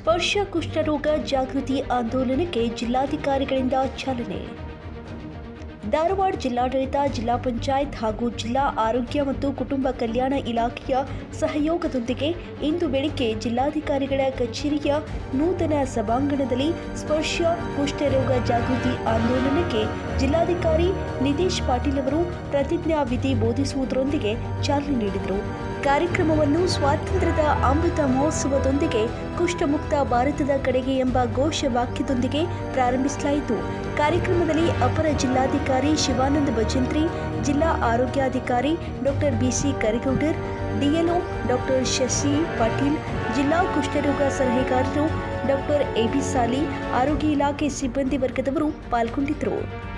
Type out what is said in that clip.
ಸ್ಪರ್ಶ ಕುಷ್ಠರೋಗ ಜಾಗೃತಿ ಆಂದೋಲನಕ್ಕೆ ಜಿಲ್ಲಾಧಿಕಾರಿಗಳಿಂದ ಚಾಲನೆ ಧಾರವಾಡ ಜಿಲ್ಲಾಡಳಿತ ಜಿಲ್ಲಾ ಪಂಚಾಯತ್ ಹಾಗೂ ಜಿಲ್ಲಾ ಆರೋಗ್ಯ ಮತ್ತು ಕುಟುಂಬ ಕಲ್ಯಾಣ ಇಲಾಖೆಯ ಸಹಯೋಗದೊಂದಿಗೆ ಇಂದು ಬೆಳಿಗ್ಗೆ ಜಿಲ್ಲಾಧಿಕಾರಿಗಳ ಕಚೇರಿಯ ನೂತನ ಸಭಾಂಗಣದಲ್ಲಿ ಸ್ಪರ್ಶ ಕುಷ್ಠರೋಗ ಜಾಗೃತಿ ಆಂದೋಲನಕ್ಕೆ ಜಿಲ್ಲಾಧಿಕಾರಿ ನಿತೇಶ್ ಪಾಟೀಲ್ ಅವರು ಪ್ರತಿಜ್ಞಾ ವಿಧಿ ಬೋಧಿಸುವುದರೊಂದಿಗೆ ಚಾಲನೆ ನೀಡಿದರು ಕಾರ್ಯಕ್ರಮವನ್ನು ಸ್ವಾತಂತ್ರ್ಯದ ಅಮೃತ ಮಹೋತ್ಸವದೊಂದಿಗೆ ಕುಷ್ಠಮುಕ್ತ ಭಾರತದ ಕಡೆಗೆ ಎಂಬ ಘೋಷ ವಾಕ್ಯದೊಂದಿಗೆ ಪ್ರಾರಂಭಿಸಲಾಯಿತು ಕಾರ್ಯಕ್ರಮದಲ್ಲಿ ಅಪರ ಜಿಲ್ಲಾಧಿಕಾರಿ ಶಿವಾನಂದ ಭಜಂತ್ರಿ ಜಿಲ್ಲಾ ಆರೋಗ್ಯಾಧಿಕಾರಿ doctor BC Karigowdar DLO doctor Shashi Patil ಜಿಲ್ಲಾ ಕುಷ್ಠರೋಗ ಸಲಹೆಗಾರರು ಡಾಕ್ಟರ್ ಎಬಿ ಸಾಲಿ ಆರೋಗ್ಯ ಇಲಾಖೆ ಸಿಬ್ಬಂದಿ ವರ್ಗದವರು ಪಾಲ್ಗೊಂಡಿದ್ದರು